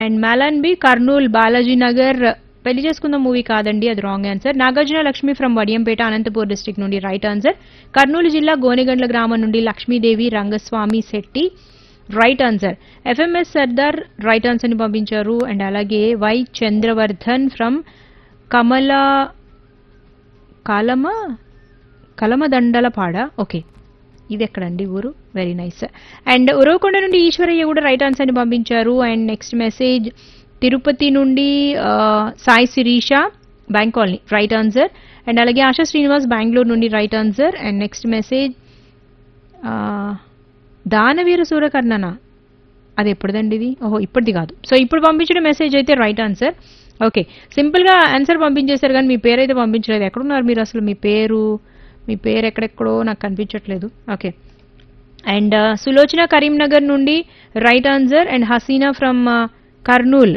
and B Kurnool Balaji Nagar పెళ్లి చేసుకుందాం movie కాదండి అది wrong answer Nagarjuna Lakshmi from Vadiyampeta Anantapur district నుండి రైట్ ఆన్సర్ కర్నూలు జిల్లా గోనెగండ్ల గ్రామం నుండి Lakshmidevi Rangaswamy Shetty right answer FMS Sardar right answer ని పంపించారు అండ్ అలాగే వై చంద్రవర్ధన్ ఫ్రమ్ కమల కలమ కలమదండలపాడ ఓకే ఇది ఎక్కడండి ఊరు వెరీ నైస్ అండ్ ఉరవకొండ నుండి ఈశ్వరయ్య కూడా రైట్ ఆన్సర్ ని పంపించారు అండ్ నెక్స్ట్ మెసేజ్ తిరుపతి నుండి ఆ, Sai Sirisha bank colony right answer and అలాగే ఆశా శ్రీనివాస్ బెంగళూరు నుండి right answer and next message Danaveera సూరకర్ణనా అది ఎప్పుడుదండి ఇది ఓహో ఇప్పటిది కాదు సో ఇప్పుడు పంపించిన మెసేజ్ అయితే రైట్ ఆన్సర్ ఓకే సింపుల్గా ఆన్సర్ పంపించేశారు కానీ మీ పేరు అయితే పంపించలేదు ఎక్కడున్నారు మీరు అసలు మీ పేరు మీ పేరు ఎక్కడెక్కడో నాకు కనిపించట్లేదు ఓకే అండ్ సులోచన కరీంనగర్ నుండి right answer and Haseena from Kurnool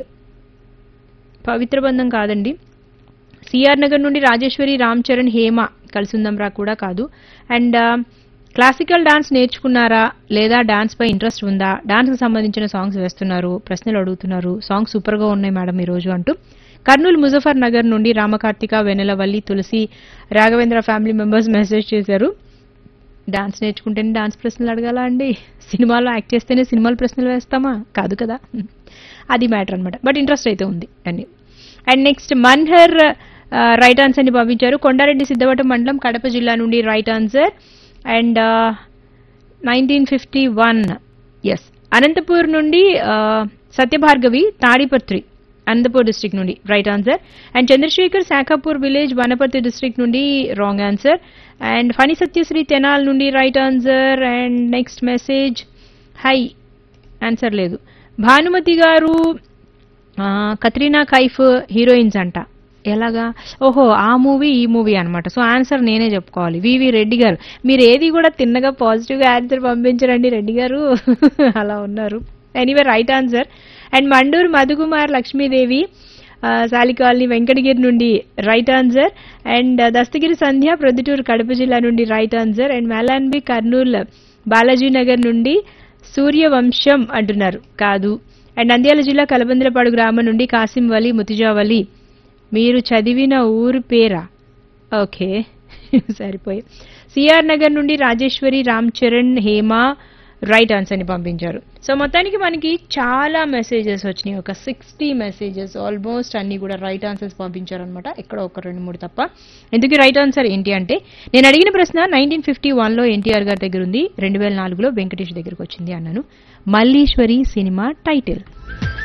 Pavitra Bandham కాదండి సిఆర్ నగర్ నుండి రాజేశ్వరి రామ్ చరణ్ హేమ కలిసిందం రా కూడా కాదు అండ్ క్లాసికల్ డాన్స్ నేర్చుకున్నారా లేదా డాన్స్ పై ఇంట్రెస్ట్ ఉందా డాన్స్ కి సంబంధించిన సాంగ్స్ వేస్తున్నారు ప్రశ్నలు అడుగుతున్నారు సాంగ్స్ సూపర్ గా ఉన్నాయి మేడం ఈ రోజు అంటూ కర్నూలు ముజఫర్ నగర్ నుండి Ramakarthika Vennelavalli Tulasi Raghavendra family members message చేశారు డాన్స్ నేర్చుకుంటేనే డాన్స్ ప్రశ్నలు అడగాల అండి సినిమాలో యాక్ట్ చేస్తేనే సినిమాల ప్రశ్నలు వేస్తామా కాదు కదా అది మ్యాటర్ అనమాట బట్ ఇంట్రెస్ట్ అయితే ఉంది అని and next Manhar right answer ని పంపించారు కొండారెడ్డి సిద్ధవటం మండలం కడప జిల్లా నుండి right answer and nineteen fifty one S Anantapur నుండి ఆ, సత్యభార్గవి తాడిపత్రి అనంతపూర్ డిస్ట్రిక్ట్ నుండి right answer and Chandrashekar Shakhapur village Wanaparthy district నుండి wrong answer and Phani Satyasri Tenali నుండి right answer and next message హై ఆన్సర్ లేదు భానుమతి గారు ఆ, కత్రీనా కైఫ్ హీరోయిన్స్ అంట ఎలాగా ఓహో ఆ మూవీ ఈ మూవీ అన్నమాట సో ఆన్సర్ నేనే చెప్పుకోవాలి వివి రెడ్డి గారు మీరు ఏది కూడా తిన్నగా పాజిటివ్గా ఆన్సర్ పంపించరండి రెడ్డి గారు అలా ఉన్నారు anyway right answer and Manduru Madhukumar Lakshmidevi ఆ, సాలికాలనీ వెంకటగిరి నుండి right answer and Dastagiri Sandhya Proddatur Kadapa జిల్లా నుండి రైట్ ఆన్సర్ అండ్ మేలాన్బి కర్నూల్ బాలాజీ నగర్ నుండి సూర్యవంశం అంటున్నారు కాదు అండ్ నంద్యాల జిల్లా కలబందలపాడు గ్రామం నుండి కాసిం వలి ముతిజావలి మీరు చదివిన ఊరు పేరా ఓకే సరిపోయి సిఆర్ నగర్ నుండి రాజేశ్వరి రామ్ చరణ్ హేమ రైట్ ఆన్సర్ని పంపించారు సో మొత్తానికి మనకి చాలా మెసేజెస్ వచ్చినాయి ఒక సిక్స్టీ మెసేజెస్ ఆల్మోస్ట్ అన్ని కూడా రైట్ ఆన్సర్స్ పంపించారనమాట ఎక్కడ ఒక రెండు మూడు తప్ప ఎందుకు రైట్ ఆన్సర్ ఏంటి అంటే నేను అడిగిన ప్రశ్న నైన్టీన్ ఫిఫ్టీ వన్లో ఎన్టీఆర్ గారి దగ్గర ఉంది రెండు వేల నాలుగులో వెంకటేష్ దగ్గరకు వచ్చింది అన్నాను మల్లీశ్వరి సినిమా టైటిల్